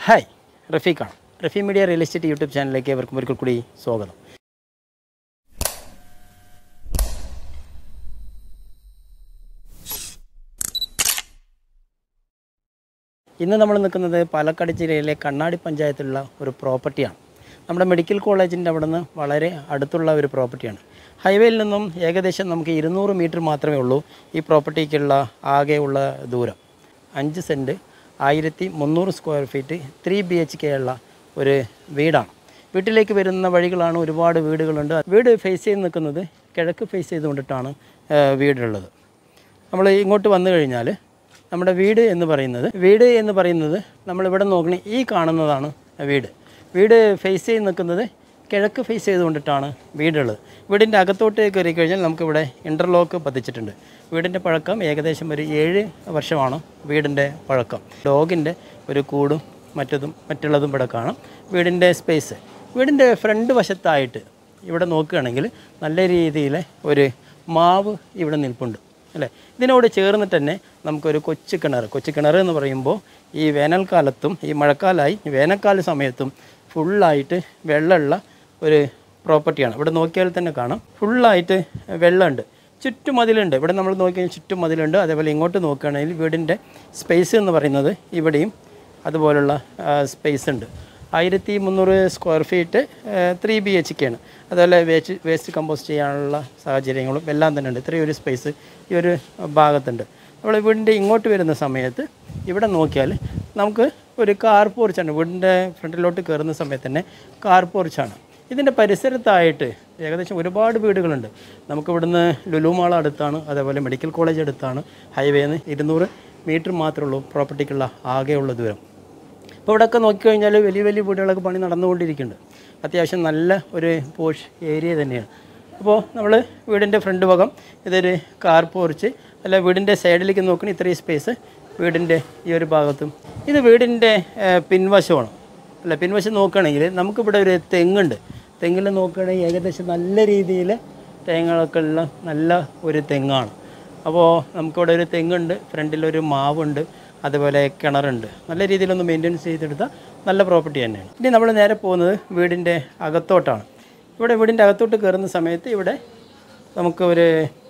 Hi റഫീഖാണ് Rafi media real estate YouTube ചാനലിലേക്ക് ഏവർക്കും ഒരിക്കൽ കൂടി സ്വാഗതം ഇന്ന് നമ്മൾ നിൽക്കുന്നത് പാലക്കാട് ജില്ലയിലെ കണ്ണാടി പഞ്ചായത്തിലുള്ള ഒരു പ്രോപ്പർട്ടിയാണ് നമ്മുടെ മെഡിക്കൽ കോളേജിൻ്റെ അവിടെ നിന്ന് വളരെ അടുത്തുള്ള ഒരു പ്രോപ്പർട്ടിയാണ് ഹൈവേയിൽ നിന്നും ഏകദേശം നമുക്ക് ഇരുന്നൂറ് മീറ്റർ മാത്രമേ ഉള്ളൂ ഈ പ്രോപ്പർട്ടിക്കുള്ള ആകെയുള്ള ദൂരം അഞ്ച് സെൻറ്റ് ആയിരത്തി മുന്നൂറ് square feet three B H K ഉള്ള ഒരു വീടാണ് വീട്ടിലേക്ക് വരുന്ന വഴികളാണ് ഒരുപാട് വീടുകളുണ്ട് വീട് ഫേസ് ചെയ്ത് നിൽക്കുന്നത് കിഴക്ക് ഫേസ് ചെയ്തുകൊണ്ടിട്ടാണ് ആ, വീടുള്ളത് നമ്മൾ ഇങ്ങോട്ട് വന്നു കഴിഞ്ഞാൽ നമ്മുടെ വീട് എന്ന് പറയുന്നത് വീട് എന്ന് പറയുന്നത് നമ്മളിവിടെ നോക്കണേ ഈ കാണുന്നതാണ് വീട് വീട് ഫേസ് ചെയ്ത് നിൽക്കുന്നത് കിഴക്ക് ഫേസ് ചെയ്തുകൊണ്ടിട്ടാണ് വീടുള്ളത് വീടിൻ്റെ അകത്തോട്ട് കയറി കഴിഞ്ഞാൽ നമുക്കിവിടെ ഇൻ്റർലോക്ക് പതിച്ചിട്ടുണ്ട് വീടിൻ്റെ പഴക്കം ഏകദേശം ഒരു ഏഴ് വർഷമാണ് വീടിൻ്റെ പഴക്കം ഡോഗിൻ്റെ ഒരു കൂടും മറ്റതും മറ്റുള്ളതും ഇവിടെ കാണാം വീടിൻ്റെ സ്പേസ് വീടിൻ്റെ ഫ്രണ്ട് വശത്തായിട്ട് ഇവിടെ നോക്കുകയാണെങ്കിൽ നല്ല രീതിയിൽ ഒരു മാവ് ഇവിടെ നിൽപ്പുണ്ട് അല്ലേ ഇതിനോട് ചേർന്നിട്ട് തന്നെ നമുക്കൊരു കൊച്ചു കിണർ കൊച്ചു കിണർ എന്ന് പറയുമ്പോൾ ഈ വേനൽക്കാലത്തും ഈ മഴക്കാലമായി വേനൽക്കാല സമയത്തും ഫുള്ളായിട്ട് വെള്ളമുള്ള ഒരു പ്രോപ്പർട്ടിയാണ് ഇവിടെ നോക്കിയാൽ തന്നെ കാണാം ഫുള്ളായിട്ട് വെള്ളമുണ്ട് ചുറ്റുമതിലുണ്ട് ഇവിടെ നമ്മൾ നോക്കിയാൽ ചുറ്റുമതിലുണ്ട് അതേപോലെ ഇങ്ങോട്ട് നോക്കുകയാണെങ്കിൽ വീടിൻ്റെ സ്പേസ് എന്ന് പറയുന്നത് ഇവിടെയും അതുപോലുള്ള സ്പേസ് ഉണ്ട് ആയിരത്തി മുന്നൂറ് square feet three B H K ആണ് അതുപോലെ വേസ്റ്റ് വേസ്റ്റ് കമ്പോസ്റ്റ് ചെയ്യാനുള്ള സാഹചര്യങ്ങളും എല്ലാം തന്നെ ഉണ്ട് ഇത്രയും ഒരു സ്പേസ് ഈ ഒരു ഭാഗത്തുണ്ട് നമ്മൾ വീടിൻ്റെ ഇങ്ങോട്ട് വരുന്ന സമയത്ത് ഇവിടെ നോക്കിയാൽ നമുക്ക് ഒരു കാർ പോർച്ചാണ് വീടിൻ്റെ ഫ്രണ്ടിലോട്ട് കയറുന്ന സമയത്ത് തന്നെ കാർ പോർച്ചാണ് ഇതിൻ്റെ പരിസരത്തായിട്ട് ഏകദേശം ഒരുപാട് വീടുകളുണ്ട് നമുക്ക് ഇവിടുന്ന് ലുലു മാൾ അടുത്താണ് അതേപോലെ മെഡിക്കൽ കോളേജ് അടുത്താണ് ഹൈവേന്ന് ഇരുന്നൂറ് മീറ്റർ മാത്രമേ ഉള്ളൂ പ്രോപ്പർട്ടിക്കുള്ള ആകെയുള്ള ദൂരം ഇപ്പോൾ ഇവിടെയൊക്കെ നോക്കിക്കഴിഞ്ഞാൽ വലിയ വലിയ വീടുകളൊക്കെ പണി നടന്നുകൊണ്ടിരിക്കുന്നുണ്ട് അത്യാവശ്യം നല്ല ഒരു പോഷ് ഏരിയ തന്നെയാണ് അപ്പോൾ നമ്മൾ വീടിൻ്റെ ഫ്രണ്ട് ഭാഗം ഇതൊരു കാർ പോർച്ച് അല്ല വീടിൻ്റെ സൈഡിലേക്ക് നോക്കണ ഇത്രയും സ്പേസ് വീടിൻ്റെ ഈ ഒരു ഭാഗത്തും ഇത് വീടിൻ്റെ ഏഹ്, പിൻവശമാണ് അല്ല പിൻവശം നോക്കുകയാണെങ്കിൽ നമുക്കിവിടെ ഒരു തെങ്ങുണ്ട് തെങ്ങിൽ നോക്കുകയാണെങ്കിൽ ഏകദേശം നല്ല രീതിയിൽ തേങ്ങകളൊക്കെ ഉള്ള നല്ല ഒരു തെങ്ങാണ് അപ്പോൾ നമുക്കിവിടെ ഒരു തെങ്ങുണ്ട് ഫ്രണ്ടിലൊരു മാവുണ്ട് അതുപോലെ കിണറുണ്ട് നല്ല രീതിയിലൊന്ന് മെയിൻ്റെനൻസ് ചെയ്തെടുത്താൽ നല്ല പ്രോപ്പർട്ടി തന്നെയാണ് ഇനി നമ്മൾ നേരെ പോകുന്നത് വീടിൻ്റെ അകത്തോട്ടാണ് ഇവിടെ വീടിൻ്റെ അകത്തോട്ട് കയറുന്ന സമയത്ത് ഇവിടെ നമുക്ക് ഒരു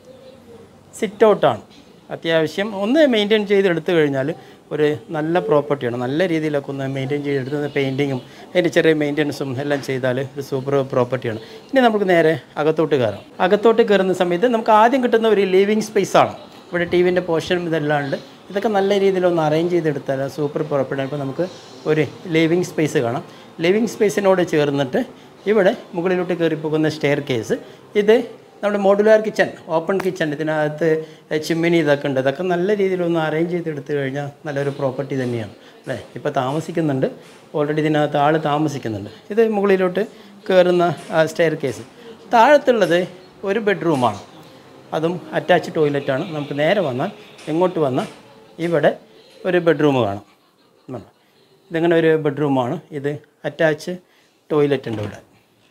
സിറ്റ് ഔട്ടാണ് അത്യാവശ്യം ഒന്ന് മെയിൻറ്റെയിൻ ചെയ്തെടുത്തു കഴിഞ്ഞാൽ ഒരു നല്ല പ്രോപ്പർട്ടിയാണ് നല്ല രീതിയിലൊക്കെ ഒന്ന് മെയിൻറ്റെയിൻ ചെയ്തെടുത്ത് പെയിൻറ്റിങ്ങും അതിൻ്റെ ചെറിയ മെയിൻ്റെനൻസും എല്ലാം ചെയ്താൽ ഒരു സൂപ്പർ പ്രോപ്പർട്ടിയാണ് ഇനി നമുക്ക് നേരെ അകത്തോട്ട് കയറാം അകത്തോട്ട് കയറുന്ന സമയത്ത് നമുക്ക് ആദ്യം കിട്ടുന്ന ഒരു ലിവിങ് സ്പേസ് ആണ് ഇവിടെ ടി വിൻ്റെ പോർഷനും ഇതെല്ലാം ഉണ്ട് ഇതൊക്കെ നല്ല രീതിയിലൊന്ന് അറേഞ്ച് ചെയ്തെടുത്താൽ സൂപ്പർ പ്രോപ്പർട്ടിയാണ് ഇപ്പോൾ നമുക്ക് ഒരു ലിവിങ് സ്പേസ് കാണാം ലിവിങ് സ്പേസിനോട് ചേർന്നിട്ട് ഇവിടെ മുകളിലോട്ട് കയറി പോകുന്ന സ്റ്റെയർ കേസ് ഇത് നമ്മുടെ മോഡുലാർ കിച്ചൺ ഓപ്പൺ കിച്ചൺ ഇതിനകത്ത് ചിമ്മിനി ഇതൊക്കെ ഉണ്ട് ഇതൊക്കെ നല്ല രീതിയിലൊന്ന് അറേഞ്ച് ചെയ്തെടുത്തു കഴിഞ്ഞാൽ നല്ലൊരു പ്രോപ്പർട്ടി തന്നെയാണ് അല്ലേ ഇപ്പോൾ താമസിക്കുന്നുണ്ട് ഓൾറെഡി ഇതിനകത്ത് ആൾ താമസിക്കുന്നുണ്ട് ഇത് മുകളിലോട്ട് കയറുന്ന സ്റ്റെയർ കേസ് താഴത്തുള്ളത് ഒരു ബെഡ്റൂമാണ് അതും അറ്റാച്ച് ടോയ്ലറ്റാണ് നമുക്ക് നേരെ വന്നാൽ എങ്ങോട്ട് വന്നാൽ ഇവിടെ ഒരു ബെഡ്റൂം കാണാം ഉണ്ടോ? ഇതിങ്ങനെ ഒരു ബെഡ്റൂമാണ് ഇത് അറ്റാച്ച് ടോയ്ലറ്റ് ഉണ്ട് ഇവിടെ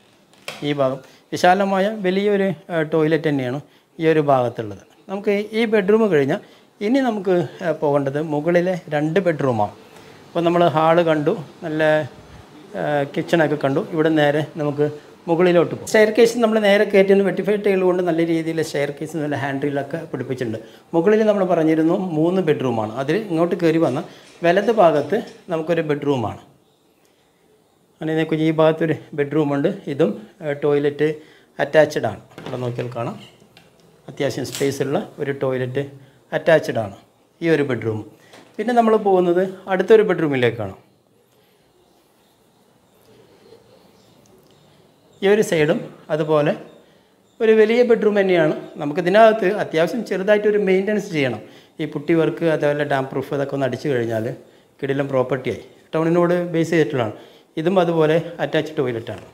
ഈ ഭാഗം വിശാലമായ വലിയൊരു ടോയ്ലറ്റ് തന്നെയാണ് ഈ ഒരു ഭാഗത്തുള്ളത് നമുക്ക് ഈ ബെഡ്റൂം കഴിഞ്ഞാൽ ഇനി നമുക്ക് ആ, പോകേണ്ടത് മുകളിലെ രണ്ട് ബെഡ്റൂമാണ് അപ്പോൾ നമ്മൾ ഹാള് കണ്ടു നല്ല കിച്ചണൊക്കെ കണ്ടു ഇവിടെ നേരെ നമുക്ക് മുകളിലോട്ട് പോകും സ്റ്റെയർ കേസ് നമ്മൾ നേരെ കയറ്റുന്ന വെട്ടിഫൈ ടൈൽ കൊണ്ട് നല്ല രീതിയിൽ സ്റ്റെയർ കേസ് നല്ല ഹാൻഡിലൊക്കെ പിടിപ്പിച്ചിട്ടുണ്ട് മുകളിൽ നമ്മൾ പറഞ്ഞിരുന്നു മൂന്ന് ബെഡ്റൂമാണ് അതിൽ ഇങ്ങോട്ട് കയറി വന്ന വലത് ഭാഗത്ത് നമുക്കൊരു ബെഡ്റൂമാണ് അങ്ങനെ നോക്കി ഈ ഭാഗത്തൊരു ബെഡ്റൂമുണ്ട് ഇതും ടോയ്ലറ്റ് അറ്റാച്ച്ഡ് ആണ് ഇവിടെ നോക്കിയാൽ കാണാം അത്യാവശ്യം സ്പേസ് ഉള്ള ഒരു ടോയ്ലറ്റ് അറ്റാച്ച്ഡ് ആണ് ഈ ഒരു ബെഡ്റൂം പിന്നെ നമ്മൾ പോകുന്നത് അടുത്തൊരു ബെഡ്റൂമിലേക്കാണ് ഈ ഒരു സൈഡും അതുപോലെ ഒരു വലിയ ബെഡ്റൂം തന്നെയാണ് നമുക്ക് ഇതിനകത്ത് അത്യാവശ്യം ചെറുതായിട്ടൊരു മെയിൻ്റനൻസ് ചെയ്യണം ഈ പുട്ടി വർക്ക് അതേപോലെ ഡാം പ്രൂഫ് ഇതൊക്കെ ഒന്ന് അടിച്ചു കഴിഞ്ഞാൽ കിടിലം പ്രോപ്പർട്ടിയായി ടൗണിനോട് ബേസ് ചെയ്തിട്ടുള്ളതാണ് ഇതും അതുപോലെ അറ്റാച്ച് ടോയ്ലറ്റാണ്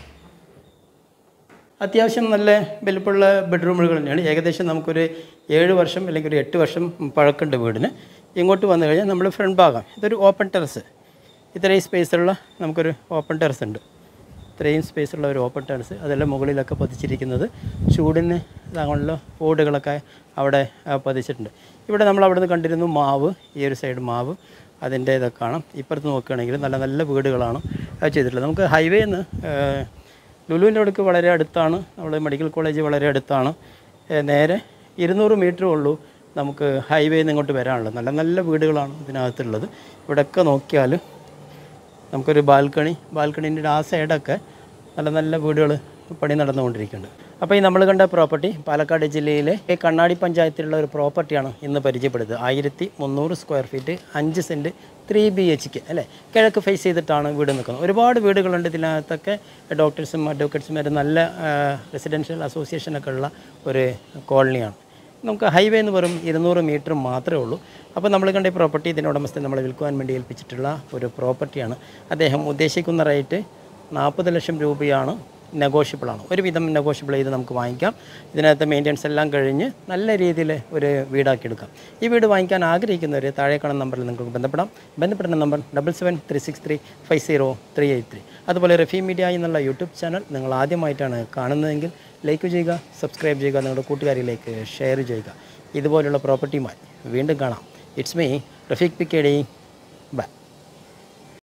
അത്യാവശ്യം നല്ല വലുപ്പമുള്ള ബെഡ്റൂമുകൾ തന്നെയാണ് ഏകദേശം നമുക്കൊരു ഏഴ് വർഷം അല്ലെങ്കിൽ ഒരു എട്ട് വർഷം പഴക്കമുണ്ട് വീടിന് ഇങ്ങോട്ട് വന്നു കഴിഞ്ഞാൽ നമ്മൾ ഫ്രണ്ട് ഭാഗം ഇതൊരു ഓപ്പൺ ടെറസ് ഇത്രയും സ്പേസുള്ള നമുക്കൊരു ഓപ്പൺ ടെറസ് ഉണ്ട് ഇത്രയും സ്പേസുള്ള ഒരു ഓപ്പൺ ടെറസ് അതെല്ലാം മുകളിലൊക്കെ പതിച്ചിരിക്കുന്നത് ചൂടിന് ഇതാണല്ലോ ഓടുകളൊക്കെ അവിടെ ആ, പതിച്ചിട്ടുണ്ട് ഇവിടെ നമ്മൾ അവിടെ നിന്ന് കണ്ടിരുന്നു മാവ് ഈ ഒരു സൈഡ് മാവ് അതിൻ്റെ ഇതൊക്കെ കാണാം ഇപ്പുറത്ത് നോക്കുകയാണെങ്കിൽ നല്ല നല്ല വീടുകളാണ് അത് ചെയ്തിട്ടുള്ളത് നമുക്ക് ഹൈവേ നിന്ന് ലുലുവിൻ്റെ അടുക്ക് വളരെ അടുത്താണ് നമ്മുടെ മെഡിക്കൽ കോളേജ് വളരെ അടുത്താണ് ഏഹ് നേരെ ഇരുന്നൂറ് മീറ്ററേ ഉള്ളൂ നമുക്ക് ഹൈവേയിൽ നിന്ന് ഇങ്ങോട്ട് വരാനുള്ളത് നല്ല നല്ല വീടുകളാണ് ഇതിനകത്തുള്ളത് ഇവിടെയൊക്കെ നോക്കിയാൽ നമുക്കൊരു ബാൽക്കണി ബാൽക്കണീൻ്റെ ആ സൈഡൊക്കെ നല്ല നല്ല വീടുകൾ പണി നടന്നുകൊണ്ടിരിക്കുന്നുണ്ട് അപ്പോൾ ഈ നമ്മൾ കണ്ട പ്രോപ്പർട്ടി പാലക്കാട് ജില്ലയിലെ ഈ കണ്ണാടി പഞ്ചായത്തിലുള്ള ഒരു പ്രോപ്പർട്ടിയാണ് ഇന്ന് പരിചയപ്പെടുന്നത് ആയിരത്തി മുന്നൂറ് സ്ക്വയർ ഫീറ്റ് അഞ്ച് cent three B H K അല്ലേ കിഴക്ക് ഫേസ് ചെയ്തിട്ടാണ് വീട് നിൽക്കുന്നത് ഒരുപാട് വീടുകളുണ്ട് ഇതിനകത്തൊക്കെ ഡോക്ടേഴ്സും അഡ്വക്കേറ്റ്സും വരെ നല്ല റെസിഡൻഷ്യൽ അസോസിയേഷനൊക്കെ ഉള്ള ഒരു കോളനിയാണ് നമുക്ക് ഹൈവേ എന്ന് വെറും ഇരുന്നൂറ് മീറ്റർ മാത്രമേ ഉള്ളൂ അപ്പോൾ നമ്മൾ കണ്ട ഈ പ്രോപ്പർട്ടി ഇതിൻ്റെ ഉടമസ്ഥൻ നമ്മൾ വിൽക്കുവാൻ വേണ്ടി ഏൽപ്പിച്ചിട്ടുള്ള ഒരു പ്രോപ്പർട്ടിയാണ് അദ്ദേഹം ഉദ്ദേശിക്കുന്ന റേറ്റ് നാൽപ്പത് ലക്ഷം രൂപയാണ് നെഗോഷ്യബിൾ ആണ് ഒരുവിധം നെഗോഷ്യബിൾ ചെയ്ത് നമുക്ക് വാങ്ങിക്കാം ഇതിനകത്ത് മെയിൻ്റെനൻസ് എല്ലാം കഴിഞ്ഞ് നല്ല രീതിയിൽ ഒരു വീടാക്കി എടുക്കാം ഈ വീട് വാങ്ങിക്കാൻ ആഗ്രഹിക്കുന്നവർ താഴെ കാണുന്ന നമ്പറിൽ നിങ്ങൾക്ക് ബന്ധപ്പെടാം ബന്ധപ്പെടുന്ന number double seven three six three five zero three eight three അതുപോലെ റഫീ മീഡിയ എന്നുള്ള യൂട്യൂബ് ചാനൽ നിങ്ങൾ ആദ്യമായിട്ടാണ് കാണുന്നതെങ്കിൽ ലൈക്ക് ചെയ്യുക സബ്സ്ക്രൈബ് ചെയ്യുക നിങ്ങളുടെ കൂട്ടുകാരിലേക്ക് ഷെയർ ചെയ്യുക ഇതുപോലുള്ള പ്രോപ്പർട്ടിയുമായി വീണ്ടും കാണാം it's me Rafeeq P K D by